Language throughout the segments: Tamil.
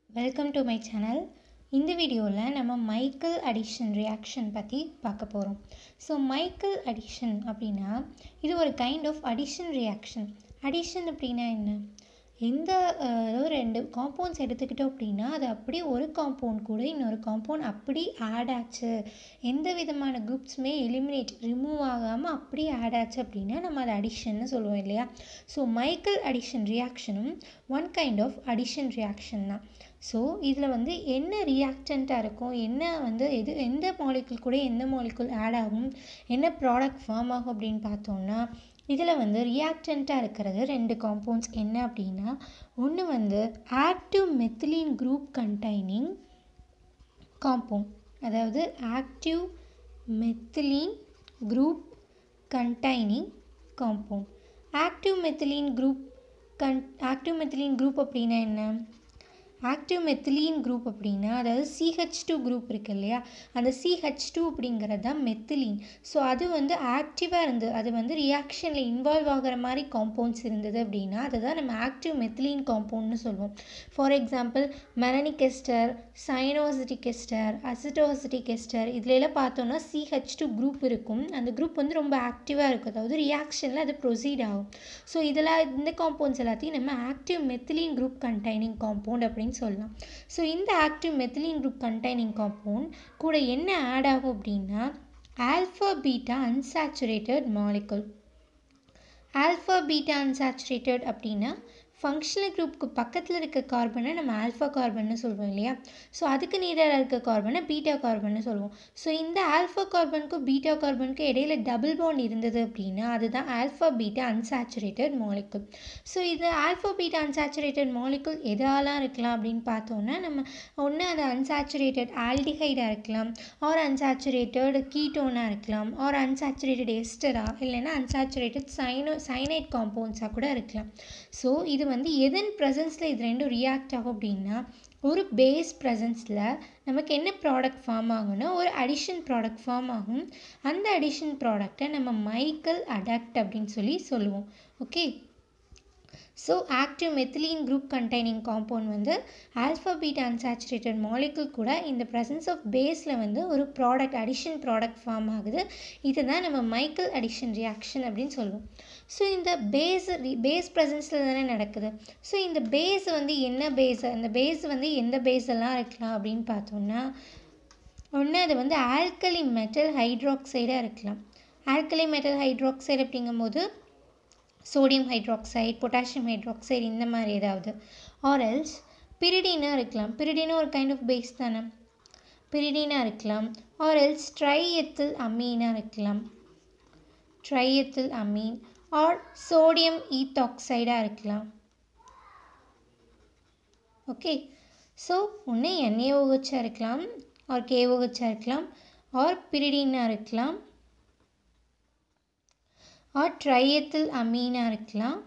வெல்கம் டு மை சேனல் இந்த வீடியோவில் நம்ம மைக்கேல் அடிஷன் ரியாக்ஷன் பற்றி பார்க்க போகிறோம் ஸோ மைக்கேல் அடிஷன் அப்படின்னா இது ஒரு kind of addition reaction addition அப்படின்னா என்ன எந்த அஹ், ஏதோ ரெண்டு காம்பவுண்ட்ஸ் எடுத்துக்கிட்டோம் அப்படின்னா அது அப்படியே ஒரு காம்பவுண்ட் கூட இன்னொரு காம்பவுண்ட் அப்படி ஆட் ஆச்சு எந்த விதமான குரூப்ஸுமே எலிமினேட் ரிமூவ் ஆகாமல் அப்படியே ஆட் ஆச்சு அப்படின்னா நம்ம அதை அடிஷன்னு சொல்லுவோம் இல்லையா ஸோ மைக்கேல் அடிஷன் ரியாக்ஷனும் one kind of addition reaction தான் ஸோ இதில் வந்து என்ன ரியாக்டண்ட்டாக இருக்கும் என்ன வந்து எது எந்த மாலிகுல் கூட எந்த மாலிகுல் ஆட் ஆகும் என்ன ப்ராடக்ட் ஃபார்ம் ஆகும் அப்படின்னு பார்த்தோம்னா இதில் வந்து ரியாக்டண்ட்டாக இருக்கிறது ரெண்டு காம்பவுண்ட்ஸ் என்ன அப்படின்னா ஒன்று வந்து active methylene group containing compound அதாவது active methylene group containing compound active methylene group கன் ஆக்டிவ் மெத்திலீன் குரூப் அப்படின்னா என்ன ஆக்டிவ் மெத்திலீன் குரூப் அப்படின்னா அதாவது சிஹெச் டூ குரூப் இருக்கு இல்லையா அந்த சிஹெச் டூ அப்படிங்கிறது தான் மெத்திலீன் ஸோ அது வந்து ஆக்டிவாக இருந்து அது வந்து ரியாக்ஷனில் இன்வால்வ் ஆகிற மாதிரி காம்பவுண்ட்ஸ் இருந்தது அப்படின்னா அதை தான் நம்ம ஆக்டிவ் மெத்திலீன் காம்பவுண்ட்னு சொல்லுவோம் for example malonic ester cyanoacetic ester acetoacetic ester இதுலலாம் பார்த்தோம்னா சிஹெச் டூ குரூப் இருக்கும் அந்த குரூப் வந்து ரொம்ப ஆக்டிவாக இருக்கும் அதாவது ரியாக்ஷனில் அது ப்ரொசீட் ஆகும் ஸோ இதெல்லாம் இந்த காம்பவுண்ட்ஸ் எல்லாத்தையும் நம்ம active methylene group containing compound அப்படின்னு சொல்லலாம் ஸோ இந்த active methylene group containing compound கூட என்ன ஆட் ஆகும் அப்படின்னா alpha beta unsaturated molecule alpha beta unsaturated அப்படின்னா ஃபங்க்ஷனல் குரூப்புக்கு பக்கத்தில் இருக்க கார்பனை நம்ம ஆல்ஃபா கார்பன்னு சொல்லுவோம் இல்லையா ஸோ அதுக்கு நீராக இருக்க கார்பனை பீட்டா கார்பன்னு சொல்லுவோம் ஸோ இந்த ஆல்ஃபா கார்பனுக்கும் பீட்டா கார்பனுக்கும் இடையில டபுள் பாண்ட் இருந்தது அப்படின்னா அதுதான் alpha beta unsaturated molecule so இது ஆல்ஃபா பீட்டா அன்சாச்சுரேட்டட் மாலிகுல் எதாலாம் இருக்கலாம் அப்படின்னு பார்த்தோம்னா நம்ம ஒன்று அது அன்சாச்சுரேட்டட் ஆல்டிஹைடாக இருக்கலாம் ஆர் அன்சாச்சுரேட்டட் கீட்டோனாக இருக்கலாம் ஆர் அன்சாச்சுரேட்டட் எஸ்டரா இல்லைன்னா அன்சாச்சுரேட்டட் சைனோ சைனைட் காம்பவுண்ட்ஸாக கூட இருக்கலாம் ஸோ இது வந்து எதன் ப்ரெசன்ஸில் இது ரெண்டும் ரியாக்ட் ஆகும் அப்படின்னா ஒரு பேஸ் ப்ரெசன்ஸில் நமக்கு என்ன ப்ராடக்ட் ஃபார்ம் ஆகும்னா ஒரு அடிஷன் ப்ராடக்ட் ஃபார்ம் ஆகும் அந்த அடிஷன் ப்ராடக்டை நம்ம மைக்கேல் அடாக்ட் அப்படின்னு சொல்லி சொல்லுவோம் okay so active methylene group containing compound வந்து ஆல்ஃபா பீட்டா அன்சாச்சுரேட்டட் மாலிகுல் கூட இந்த ப்ரெசன்ஸ் ஆஃப் பேஸில் வந்து ஒரு ப்ராடக்ட் அடிஷன் ப்ராடக்ட் ஃபார்ம் ஆகுது இதை தான் நம்ம மைக்கேல் அடிஷன் ரியாக்ஷன் அப்படின்னு சொல்லுவோம் ஸோ இந்த பேஸ் பேஸ் ப்ரெசன்ஸில் தானே நடக்குது ஸோ இந்த பேஸ் வந்து என்ன பேஸ் அந்த பேஸ் வந்து எந்த பேஸ் எல்லாம் இருக்கலாம் அப்படின்னு பார்த்தோம்னா ஒன்று அது வந்து ஆல்கலி மெட்டல் ஹைட்ராக்சைடாக இருக்கலாம் ஆல்கலி மெட்டல் ஹைட்ராக்சைடு அப்படிங்கும்போது சோடியம் ஹைட்ராக்சைடு பொட்டாசியம் ஹைட்ராக்சைடு இந்த மாதிரி ஏதாவது ஆர்எல்ஸ் பிரிடினாக இருக்கலாம் பிரிடினா ஒரு கைண்ட் ஆஃப் பேஸ் தானே பிரிடினாக இருக்கலாம் ஆர்எல்ஸ் ட்ரைஎத்தில் அமீனாக இருக்கலாம் ட்ரைஎத்தில் அமீன் ஆர் சோடியம் ஈத்தாக்சைடாக இருக்கலாம் ஓகே ஸோ ஒன்று என்ஏஓஹெச்சாக இருக்கலாம் ஆர் கேஓஹெச்சாக இருக்கலாம் ஆர் பிரிடினாக இருக்கலாம் ஆர் ட்ரையத்தில் அமீனாக இருக்கலாம்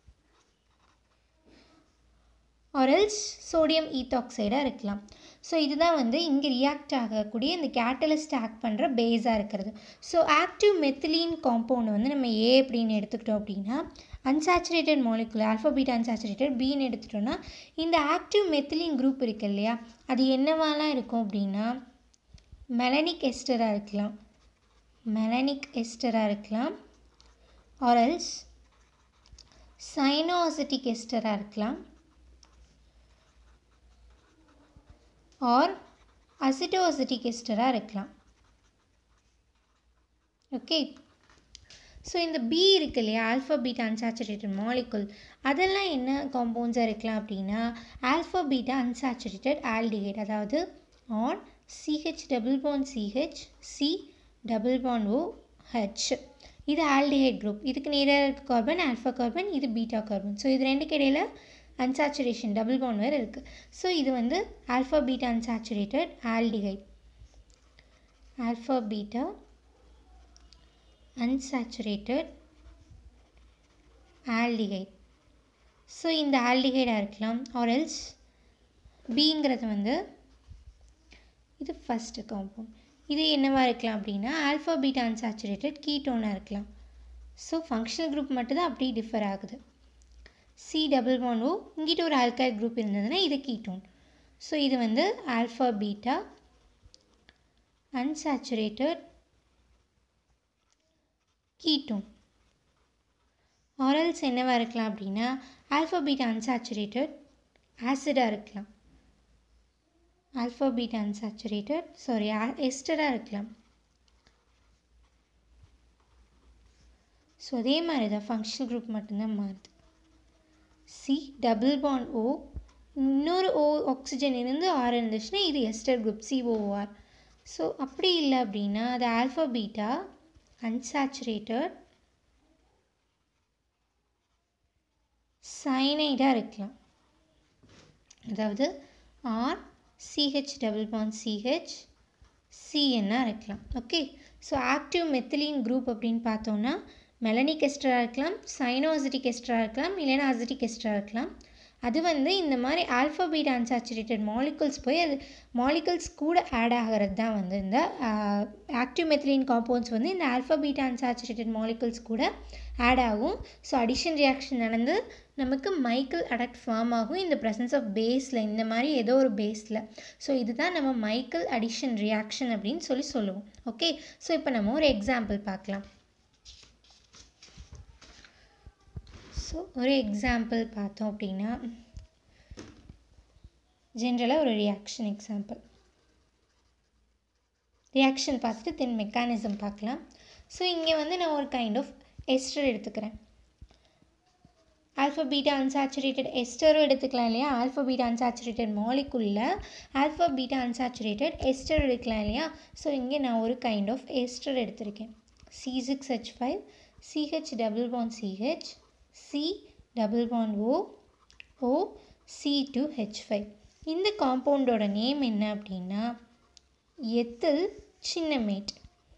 ஆர்எல்ஸ் சோடியம் ஈத்தாக்சைடாக இருக்கலாம் ஸோ இதுதான் வந்து இங்கே ரியாக்ட் ஆகக்கூடிய இந்த கேட்டலிஸ்ட் ஆக்ட் பண்ணுற பேஸாக இருக்கிறது ஸோ ஆக்டிவ் மெத்திலீன் காம்பவுண்ட் வந்து நம்ம ஏ அப்படின்னு எடுத்துக்கிட்டோம் அப்படின்னா அன்சாச்சுரேட்டட் மாலிகுல் ஆல்ஃபாபீட் அன்சாச்சுரேட்டட் பின்னு எடுத்துட்டோம்னா இந்த ஆக்டிவ் மெத்திலீன் குரூப் இருக்கு இல்லையா அது என்னவாலாம் இருக்கும் அப்படின்னா மெலனிக் எஸ்டராக இருக்கலாம் மெலனிக் எஸ்டராக இருக்கலாம் ஆரல்ஸ் சைனோசிட்டிக் எஸ்டராக இருக்கலாம் ஆர் அசிட்டோசிட்டிக் எஸ்டராக இருக்கலாம் ஓகே ஸோ இந்த பி இருக்கு இல்லையா ஆல்ஃபா பீட்டா அன்சாச்சுரேட்டட் மாலிகுல் அதெல்லாம் என்ன காம்பவுண்ட்ஸாக இருக்கலாம் அப்படின்னா ஆல்ஃபா பீட்டா அன்சாச்சுரேட்டட் ஆல்டிஹைட் அதாவது ஆன் CH double bond CH C double bond O H இது ஆல்டிஹைட் குரூப் இதுக்கு நேராக இருக்க கார்பன் ஆல்ஃபா கார்பன் இது பீட்டா கார்பன் ஸோ இது ரெண்டுக்கு இடையில அன்சாச்சுரேஷன் டபுள் பாண்ட் வேறு இருக்குது ஸோ இது வந்து alpha beta unsaturated aldehyde alpha beta unsaturated aldehyde so இந்த ஆல்டிஹைடாக இருக்கலாம் ஆர்எல்ஸ் பிங்கிறது வந்து இது ஃபஸ்ட்டு காம்பவுண்ட் இது என்னவாக இருக்கலாம் அப்படின்னா ஆல்ஃபா பீட்டா அன்சாச்சுரேட்டட் கீட்டோனாக இருக்கலாம் ஸோ ஃபங்க்ஷனல் குரூப் மட்டும்தான் அப்படி டிஃபர் ஆகுது சி டபுள் பாண்ட் ஓ இங்கிட்ட ஒரு ஆல்கைல் குரூப் இருந்ததுன்னா இது கீட்டோன் ஸோ இது வந்து alpha beta unsaturated ketone or else என்னவாக இருக்கலாம் அப்படின்னா ஆல்ஃபா பீட்டா அன்சாச்சுரேட்டட் ஆசிடாக இருக்கலாம் ஆல்ஃபா பீட்டா அன்சாச்சுரேட்டட் சாரி எஸ்டராக இருக்கலாம் ஸோ அதே மாதிரி தான் ஃபங்க்ஷனல் குரூப் மட்டும்தான் மாறுது சி டபுள் பாண்ட் ஓ இன்னொரு ஓ ஆக்சிஜன் இருந்து ஆர் இருந்துச்சுன்னா இது எஸ்டர் குரூப் சிஓஆர் ஸோ அப்படி இல்லை அப்படின்னா அது ஆல்ஃபா பீட்டா அன்சாச்சுரேட்டட் சைனைடாக இருக்கலாம் அதாவது R CH double bond CH சிஎன்னாக இருக்கலாம் okay so active methylene group அப்படின்னு பார்த்தோன்னா மெலனிக் எஸ்டராக இருக்கலாம் சைனோசிட்டிக் எஸ்டராக இருக்கலாம் இல்லைன்னா அசிட்டிக் எஸ்டராக இருக்கலாம் அது வந்து இந்த மாதிரி ஆல்ஃபா பீட்டா அன்சாச்சுரேட்டட் மாலிகுல்ஸ் போய் அது மாலிகுல்ஸ் கூட ஆட் ஆகிறது தான் வந்து இந்த ஆக்டிவ் மெத்திலின் காம்பவுண்ட்ஸ் வந்து இந்த ஆல்ஃபா பீட்டா அன்சாச்சுரேட்டட் மாலிகுல்ஸ் கூட ஆட் ஆகும் ஸோ அடிஷன் ரியாக்ஷன் நடந்து நமக்கு மைக்கிள் அடக்ட் ஃபார்ம் ஆகும் இந்த ப்ரெசன்ஸ் ஆஃப் பேஸில் இந்த மாதிரி ஏதோ ஒரு பேஸில் ஸோ இதுதான் நம்ம மைக்கிள் அடிஷன் ரியாக்ஷன் அப்படின்னு சொல்லி சொல்லுவோம் ஓகே ஸோ இப்போ நம்ம ஒரு எக்ஸாம்பிள் பார்க்கலாம் ஸோ ஒரு எக்ஸாம்பிள் பார்த்தோம் அப்படின்னா ஜென்ரலாக ஒரு ரியாக்ஷன் எக்ஸாம்பிள் ரியாக்ஷன் பார்த்துட்டு தென் மெக்கானிசம் பார்க்கலாம் ஸோ இங்கே வந்து நான் ஒரு கைண்ட் ஆஃப் எஸ்டர் எடுத்துக்கிறேன் ஆல்ஃபா பீட்டா அன்சாச்சுரேட்டட் எஸ்டரும் எடுத்துக்கலாம் இல்லையா ஆல்ஃபா பீட்டா அன்சாச்சுரேட்டட் மாலிகுலில் ஆல்ஃபா பீட்டா அன்சாச்சுரேட்டட் எஸ்டர் எடுக்கலாம் இல்லையா ஸோ இங்கே நான் ஒரு கைண்ட் ஆஃப் எஸ்டர் எடுத்திருக்கேன் C six H five CH double bond CH C double bond O O C two H five இந்த காம்பவுண்டோட நேம் என்ன அப்படின்னா எத்தில் சின்னமேட்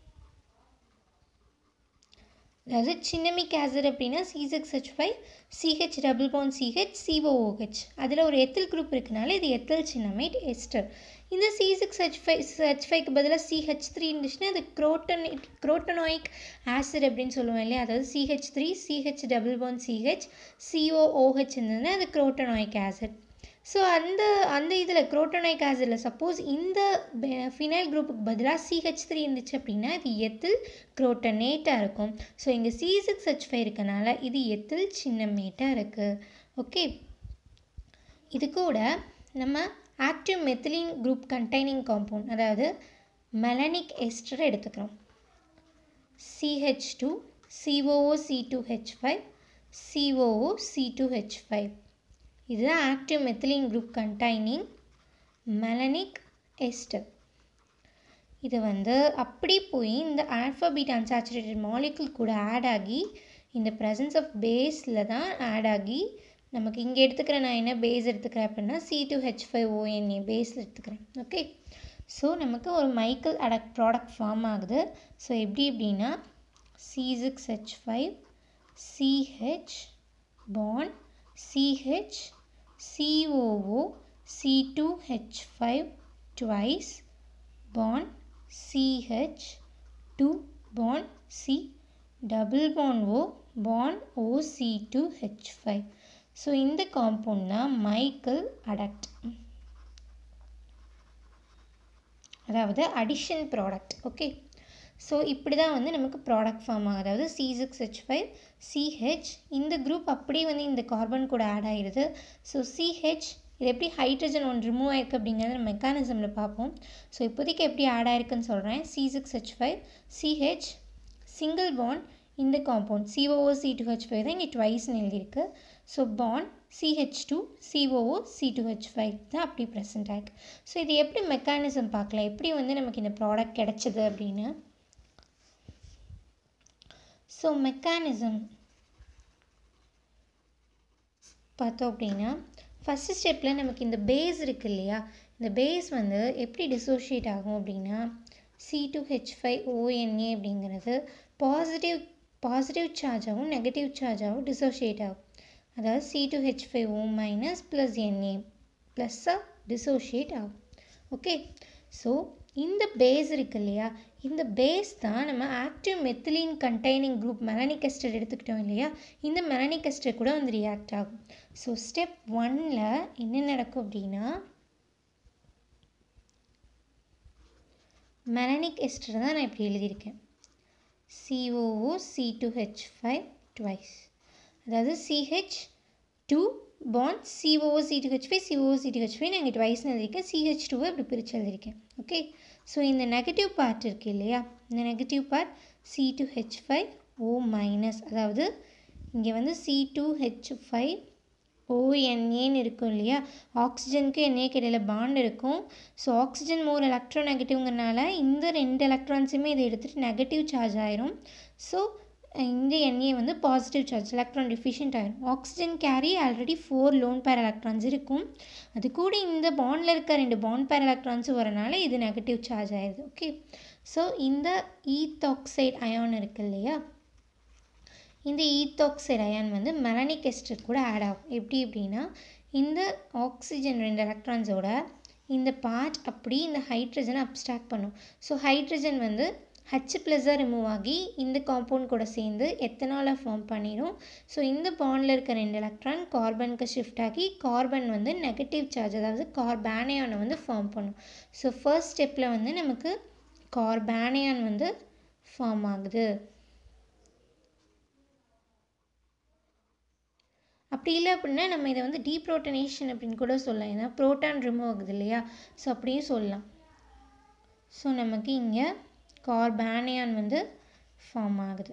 அதாவது சின்னமிக் ஆசிட் அப்படின்னா C six H five CH double bond CH COOH அதில் ஒரு எத்தில் குரூப் இருக்கனால இது எத்தில் சின்னமேட் எஸ்டர் இந்த C six H five H ஃபைவ்க்கு பதிலாக சிஹெச் த்ரீ இருந்துச்சுன்னா அது குரோட்டனேட் குரோட்டனாயிக் ஆசிட் அப்படின்னு சொல்லுவோம் இல்லையா அதாவது CH three CH double bond CH COOH இருந்ததுன்னா அது குரோட்டனாயிக் ஆசிட் ஸோ அந்த அந்த இதில் குரோட்டோனைக் ஆசிடில் சப்போஸ் இந்த ஃபினைல் குரூப்புக்கு பதிலாக சிஹெச் த்ரீ இருந்துச்சு அப்படின்னா இது எத்தில் குரோட்டனேட்டாக இருக்கும் ஸோ இங்கே சி சிக்ஸ் ஹெச் ஃபைவ் இருக்கனால இது எத்தில் சின்னமேட்டாக இருக்குது ஓகே இது கூட நம்ம active methylene group containing compound அதாவது மெலனிக் எஸ்டர் எடுத்துக்கிறோம் CH two COO C two H five COO C two H five இதுதான் active methylene group containing malonic ester இது வந்து அப்படி போய் இந்த ஆல்ஃபா பீட்டா அன்சாச்சுரேட்டட் மாலிகுல் கூட ஆட் ஆகி இந்த ப்ரெசன்ஸ் ஆஃப் பேஸில் தான் ஆட் ஆகி நமக்கு இங்கே எடுத்துக்கிற நான் என்ன பேஸ் எடுத்துக்கிறேன் அப்படின்னா C two H five ONa பேஸில் எடுத்துக்கிறேன் ஓகே ஸோ நமக்கு ஒரு மைக்கிள் அடக்ட் ப்ராடக்ட் ஃபார்ம் ஆகுது ஸோ எப்படி எப்படின்னா C six H five CH bond CH COO C2H5 twice bond CH 2 bond C double bond O bond OC2H5 so இந்த காம்பவுண்ட் தான் மைக்கேல் அடக்ட் அதாவது அடிஷன் ப்ராடக்ட் ஓகே ஸோ இப்படி தான் வந்து நமக்கு ப்ராடக்ட் ஃபார்ம் ஆகும் அதாவது C six H five CH இந்த குரூப் அப்படியே வந்து இந்த கார்பன் கூட ஆட் ஆகிடுது ஸோ சிஹெச் இது எப்படி ஹைட்ரஜன் ஒன்று ரிமூவ் ஆயிருக்கு அப்படிங்கிறத நம்ம மெக்கானிசமில் பார்ப்போம் ஸோ இப்போதைக்கு எப்படி ஆட் ஆயிருக்குன்னு சொல்கிறேன் C six H five CH single bond இந்த compound COO C two H five தான் இங்கே ட்வைஸ்னு எழுதியிருக்கு so bond CH two COO C two H five தான் அப்படி ப்ரெசென்ட் ஆயிருக்கு ஸோ இது எப்படி மெக்கானிசம் பார்க்கலாம் எப்படி வந்து நமக்கு இந்த ப்ராடக்ட் கிடச்சிது அப்படின்னு ஸோ மெக்கானிசம் பார்த்தோம் அப்படின்னா ஃபஸ்ட்டு ஸ்டெப்பில் நமக்கு இந்த பேஸ் இருக்குது இல்லையா இந்த பேஸ் வந்து எப்படி டிசோஷியேட் ஆகும் அப்படின்னா C two H five ONa அப்படிங்கிறது பாசிட்டிவ் பாசிட்டிவ் சார்ஜாகவும் நெகட்டிவ் சார்ஜாகவும் டிசோஷியேட் ஆகும் அதாவது C two H five O minus plus Na ப்ளஸ்ஸாக டிசோஷியேட் ஆகும் ஓகே ஸோ இந்த பேஸ் இருக்கு இல்லையா இந்த பேஸ் தான் நம்ம active methylene containing group malonic ester எடுத்துக்கிட்டோம் இல்லையா இந்த மெலனிக் எஸ்டர் கூட வந்து ரியாக்ட் ஆகும் ஸோ ஸ்டெப் ஒன்னில் என்ன நடக்கும் அப்படின்னா மெலனிக் எஸ்டர் தான் நான் இப்படி எழுதியிருக்கேன் COO C two H five twice அதாவது CH two bond COO C two H five COO C two H five நான் இங்கே ட்வைஸ்னு எழுதியிருக்கேன் சிஹெச் டூவை இப்படி பிரித்து எழுதியிருக்கேன் ஓகே ஸோ இந்த நெகட்டிவ் பார்ட் இருக்குது இல்லையா இந்த negative part C two H five O minus அதாவது இங்கே வந்து சி டூ ஹெச் ஃபைவ் ஓஎன்ஏன்னு இருக்கும் இல்லையா ஆக்சிஜனுக்கு என்ஏக்கு இடையில பாண்ட் இருக்கும் ஸோ ஆக்சிஜன் மோர் எலக்ட்ரோ நெகட்டிவ்ங்கிறனால இந்த ரெண்டு எலக்ட்ரான்ஸுமே இதை எடுத்துகிட்டு நெகட்டிவ் சார்ஜ் ஆயிரும் ஸோ இந்த என்ஏ வந்து பாசிட்டிவ் சார்ஜ் எலக்ட்ரான் டிஃபிஷியன்ட் ஆயிரும் oxygen carry already four lone pair electrons இருக்கும் அது கூட இந்த பாண்டில் இருக்க ரெண்டு பாண்ட் பேர் எலக்ட்ரான்ஸும் வரனால இது நெகட்டிவ் சார்ஜ் ஆயிடுது ஓகே ஸோ இந்த ஈத்தாக்சைடு அயான் இருக்கு இல்லையா இந்த ஈத்தாக்சைடு அயான் வந்து மெலனிக் எஸ்டர் கூட ஆட் ஆகும் எப்படி அப்படின்னா இந்த ஆக்சிஜன் ரெண்டு எலக்ட்ரான்ஸோட இந்த பார்ட் அப்படி இந்த ஹைட்ரஜனை அப்ஸ்ட்ராக்ட் பண்ணும் ஸோ ஹைட்ரஜன் வந்து ஹச் ப்ளஸ்ஸாக ரிமூவ் ஆகி இந்த காம்பவுண்ட் கூட சேர்ந்து எத்தனாலை ஃபார்ம் பண்ணிடும் ஸோ இந்த பாண்டில் இருக்க ரெண்டு எலக்ட்ரான் கார்பனுக்கு ஷிஃப்ட் ஆகி கார்பன் வந்து நெகட்டிவ் சார்ஜ் அதாவது கார்பேனியானை வந்து ஃபார்ம் பண்ணும் ஸோ ஃபர்ஸ்ட் ஸ்டெப்பில் வந்து நமக்கு கார்பேனியான் வந்து ஃபார்ம் ஆகுது அப்படி இல்லை அப்படின்னா நம்ம இதை வந்து டீப்ரோட்டனேஷன் அப்படின்னு கூட சொல்லலாம் ஏன்னா ப்ரோட்டான் ரிமூவ் ஆகுது இல்லையா ஸோ அப்படியும் சொல்லலாம் ஸோ நமக்கு இங்கே கார்பேனியான் வந்து ஃபார்ம் ஆகுது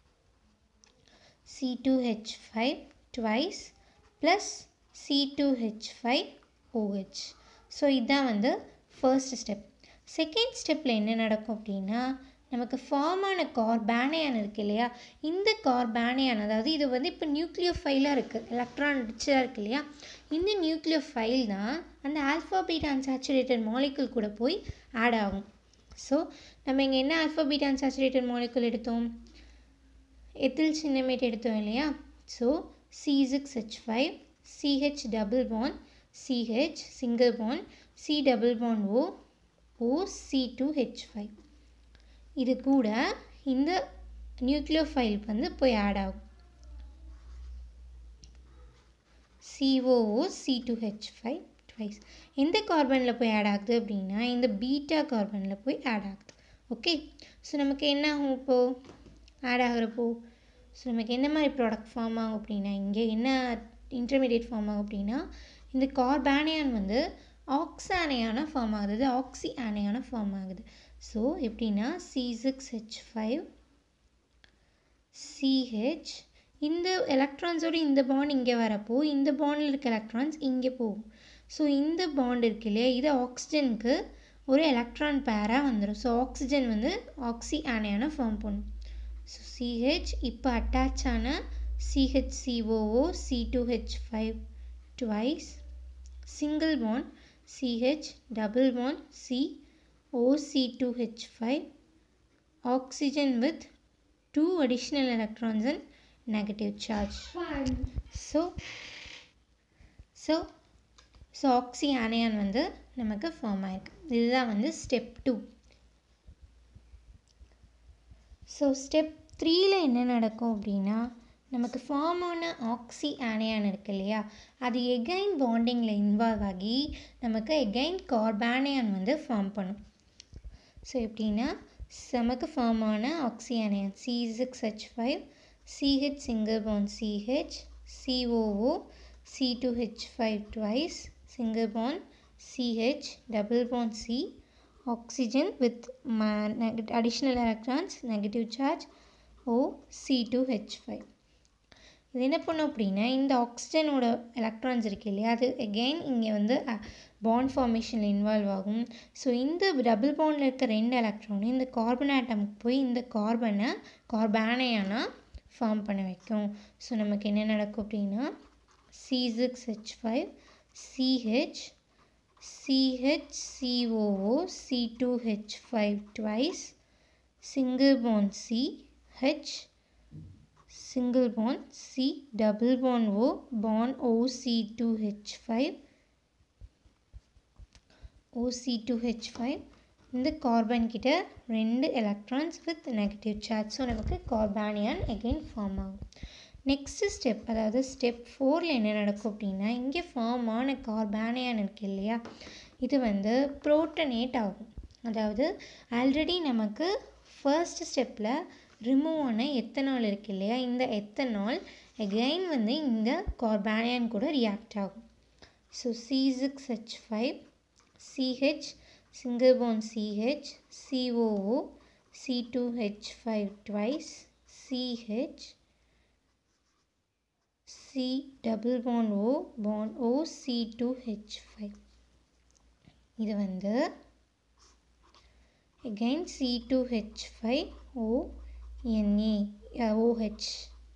C two H five twice plus C two H five OH so இதுதான் வந்து ஃபர்ஸ்ட் ஸ்டெப் செகண்ட் ஸ்டெப்பில் என்ன நடக்கும் அப்படின்னா நமக்கு ஃபார்ம் ஆன கார்பேனியான் இருக்கு இல்லையா இந்த கார்பேனியான் அதாவது இது வந்து இப்போ நியூக்ளியோ ஃபைலாக இருக்குது எலக்ட்ரான் ரிச்சாக இருக்கு இல்லையா இந்த நியூக்ளியோ ஃபைல் தான் அந்த ஆல்ஃபா பீட்டா அன்சாச்சுரேட்டட் மாலிகுல் கூட போய் ஆட் ஆகும் ஸோ நம்ம இங்கே என்ன ஆல்ஃபா பீட்டா அன்சாச்சுரேட்டட் மாலிகுல் எடுத்தோம் எத்தில் சின்னமேட் எடுத்தோம் இல்லையா so C six H five CH double bond CH single bond C double bond O O C two H five இது கூட இந்த நியூக்ளியோஃபைல் வந்து போய் ஆட் ஆகும் COO C two H five twice எந்த கார்பனில் போய் ஆட் ஆகுது அப்படின்னா இந்த பீட்டா கார்பனில் போய் ஆட் ஆகுது ஓகே ஸோ நமக்கு என்ன ஆகும் இப்போது ஆட் ஆகிறப்போ ஸோ நமக்கு என்ன மாதிரி ப்ராடக்ட் ஃபார்ம் ஆகும் அப்படின்னா இங்கே என்ன இன்டர்மீடியட் ஃபார்ம் ஆகும் அப்படின்னா இந்த கார்பானியான் வந்து ஆக்ஸானையான ஃபார்ம் ஆகுது ஆக்சி ஆனையான ஃபார்ம் ஆகுது ஸோ எப்படின்னா C six H five CH இந்த எலக்ட்ரான்ஸோட இந்த பாண்ட் இங்கே வரப்போ இந்த பாண்டில் இருக்க எலக்ட்ரான்ஸ் இங்கே போகும் ஸோ இந்த பாண்ட் இருக்கு இல்லையா இது ஆக்சிஜனுக்கு ஒரு எலக்ட்ரான் பேராக வந்துடும் ஸோ ஆக்சிஜன் வந்து ஆக்சி ஆனையான ஃபார்ம் பண்ணும் ஸோ சிஹெச் இப்போ அட்டாச் ஆன CH COO C two H five twice single bond CH double bond C OC2H5 oxygen with two additional electrons and negative charge. So, so, so oxy anion வந்து நமக்கு ஃபார்ம் ஆயிருக்கு இதுதான் வந்து ஸ்டெப் டூ ஸோ ஸ்டெப் த்ரீயில் என்ன நடக்கும் அப்படின்னா நமக்கு ஃபார்ம் ஆன ஆக்சி ஆனையான் இருக்கு இல்லையா அது எகைன் பாண்டிங்கில் இன்வால்வ் ஆகி நமக்கு எகைன் கார்பானியான் வந்து ஃபார்ம் பண்ணும் ஸோ எப்படின்னா நமக்கு ஃபார்ம் ஆன oxyanion C six H five CH single bond CH COO C two H five twice single bond CH double bond C oxygen with additional electrons negative charge O C two H five இது என்ன பண்ணும் அப்படின்னா இந்த ஆக்சிஜனோட எலக்ட்ரான்ஸ் இருக்கு இல்லையா அது அகெயின் இங்கே வந்து பாண்ட் ஃபார்மேஷனில் இன்வால்வ் ஆகும் ஸோ இந்த டபுள் பாண்டில் இருக்க ரெண்டு எலக்ட்ரானும் இந்த கார்பன் ஆட்டமுக்கு போய் இந்த கார்பனை கார்பானையானா ஃபார்ம் பண்ண வைக்கும் ஸோ நமக்கு என்ன நடக்கும் அப்படின்னா C six H five CH CH COO C two H five twice single bond C H single bond C double bond O bond OC2H5 OC2H5 இந்த கார்பன் கிட்ட ரெண்டு electrons with negative charge so நமக்கு கார்பானியான் அகெயின் ஃபார்ம் ஆகும் நெக்ஸ்ட் ஸ்டெப் அதாவது ஸ்டெப் ஃபோரில் என்ன நடக்கும் அப்படின்னா இங்கே ஃபார்ம் ஆன கார்பானியான் இருக்கு இல்லையா இது வந்து ப்ரோட்டனேட் ஆகும் அதாவது ஆல்ரெடி நமக்கு ஃபர்ஸ்ட் ஸ்டெப்பில் ரிமூவ் ஆன எத்தனால் இருக்கு இல்லையா இந்த எத்தனால் அகைன் வந்து இந்த கார்பானியன் கூட ரியாக்ட் ஆகும் so C six H five CH single bond CH COO C two H five twice CH C double bond O bond O C two H five இது வந்து again C2H5 O Na OH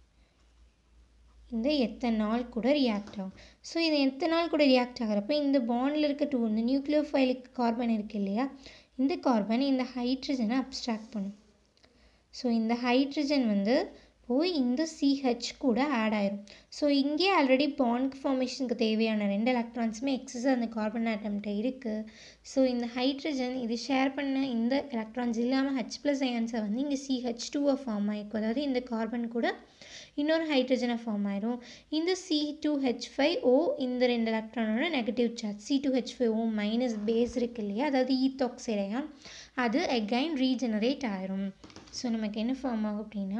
இந்த எத்தனால் கூட ரியாக்ட் ஆகும் ஸோ இது எத்தனால் கூட ரியாக்ட் ஆகிறப்ப இந்த பாண்டில் இருக்க டூ இந்த நியூக்ளியோஃபைலிக் கார்பன் இருக்கு இல்லையா இந்த கார்பன் இந்த ஹைட்ரஜனை அப்ஸ்ட்ராக்ட் பண்ணும் ஸோ இந்த ஹைட்ரஜன் வந்து போய் இந்த சிஹெச் கூட ஆட் ஆயிரும் ஸோ இங்கே ஆல்ரெடி பாண்ட் ஃபார்மேஷனுக்கு தேவையான ரெண்டு எலக்ட்ரான்ஸுமே எக்ஸஸாக அந்த கார்பன் ஆட்டம்கிட்ட இருக்குது ஸோ இந்த ஹைட்ரஜன் இது ஷேர் பண்ண இந்த எலக்ட்ரான்ஸ் இல்லாமல் ஹெச் ப்ளஸ் அயன்ஸை வந்து இங்கே சிஹெச் டூவை ஃபார்ம் ஆகிருக்கும் அதாவது இந்த கார்பன் கூட இன்னொரு ஹைட்ரஜனை ஃபார்ம் ஆயிரும் இந்த C two H five O இந்த ரெண்டு எலக்ட்ரானோட negative charge C two H five O minus base இருக்கு இல்லையா அதாவது ஈத்தாக்சைடையா அது அகைன் ரீஜெனரேட் ஆயிரும் ஸோ நமக்கு என்ன ஃபார்ம் ஆகும் அப்படின்னா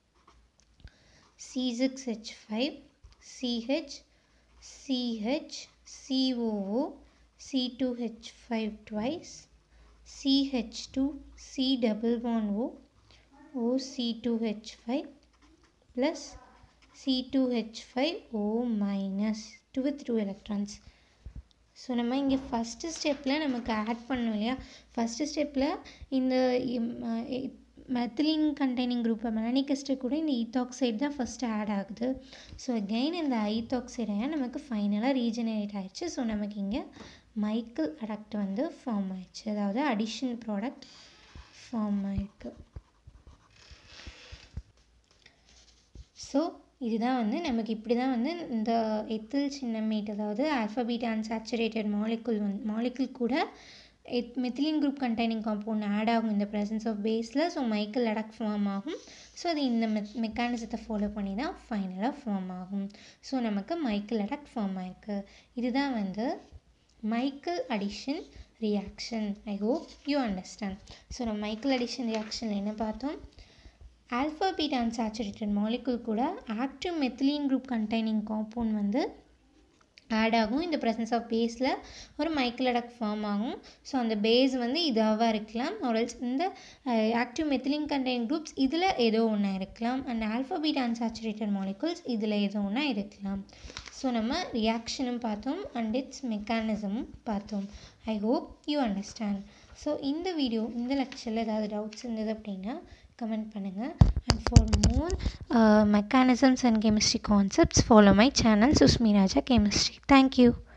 C6H5, CH, CH, COO, C2H5 twice, CH2, C double bond O, O C2H5 plus C2H5 O minus 2 with 2 electrons. So நம்ம இங்கே ஃபஸ்ட்டு ஸ்டெப்பில் நமக்கு ஆட் பண்ணோம் இல்லையா ஃபஸ்ட்டு ஸ்டெப்பில் இந்த methylene containing group malonic ester கூட இந்த ஈத்தாக்சைடு தான் ஃபஸ்ட்டு ஆட் ஆகுது ஸோ அகெயின் இந்த ஐத்தாக்சைடை நமக்கு ஃபைனலாக ரீஜெனரேட் ஆயிடுச்சு ஸோ நமக்கு இங்கே மைக்கிள் அடக்ட் வந்து ஃபார்ம் ஆயிடுச்சு அதாவது அடிஷன் ப்ராடக்ட் ஃபார்ம் ஆயிருக்கு ஸோ இதுதான் வந்து நமக்கு இப்படி தான் வந்து இந்த எத்தில் சின்னமேட் அதாவது ஆல்ஃபபீட் அன்சாச்சுரேட்டட் மாலிகுல் வந்து மாலிகுல் கூட எத் methylene group containing compound add ஆகும் இந்த ப்ரெசன்ஸ் ஆஃப் பேஸில் ஸோ மைக்கேல் அடக் ஃபார்ம் ஆகும் ஸோ அது இந்த மெத் மெக்கானிசத்தை ஃபாலோ பண்ணி தான் ஃபைனலாக ஃபார்ம் ஆகும் ஸோ நமக்கு மைக்கேல் அடக் ஃபார்ம் ஆயிருக்கு இதுதான் வந்து Michael addition reaction I hope you understand so நம்ம மைக்கேல் அடிஷன் ரியாக்ஷனில் என்ன பார்த்தோம் ஆல்ஃபா பீட்டா அன்சாச்சுரேட்டட் மாலிகுல் கூட active methylene group containing compound வந்து ஆட் ஆகும் இந்த ப்ரெசன்ஸ் ஆஃப் பேஸில் ஒரு மைக்கிளடக் ஃபார்ம் ஆகும் ஸோ அந்த பேஸ் வந்து இதாவாக இருக்கலாம் ஆர்எல்ஸ் இந்த ஆக்டிவ் மெத்திலின் கண்டெயின் குரூப்ஸ் இதில் ஏதோ ஒன்றா இருக்கலாம் and alpha beta unsaturated molecules இதில் ஏதோ ஒன்றா இருக்கலாம் ஸோ நம்ம ரியாக்ஷனும் பார்த்தோம் அண்ட் இட்ஸ் மெக்கானிசமும் பார்த்தோம் I hope you understand so இந்த வீடியோ இந்த லெக்சரில் ஏதாவது டவுட்ஸ் இருந்தது அப்படின்னா கமெண்ட் பண்ணுங்கள் and for more mechanisms and chemistry concepts follow my channel Sushmi Raja chemistry thank you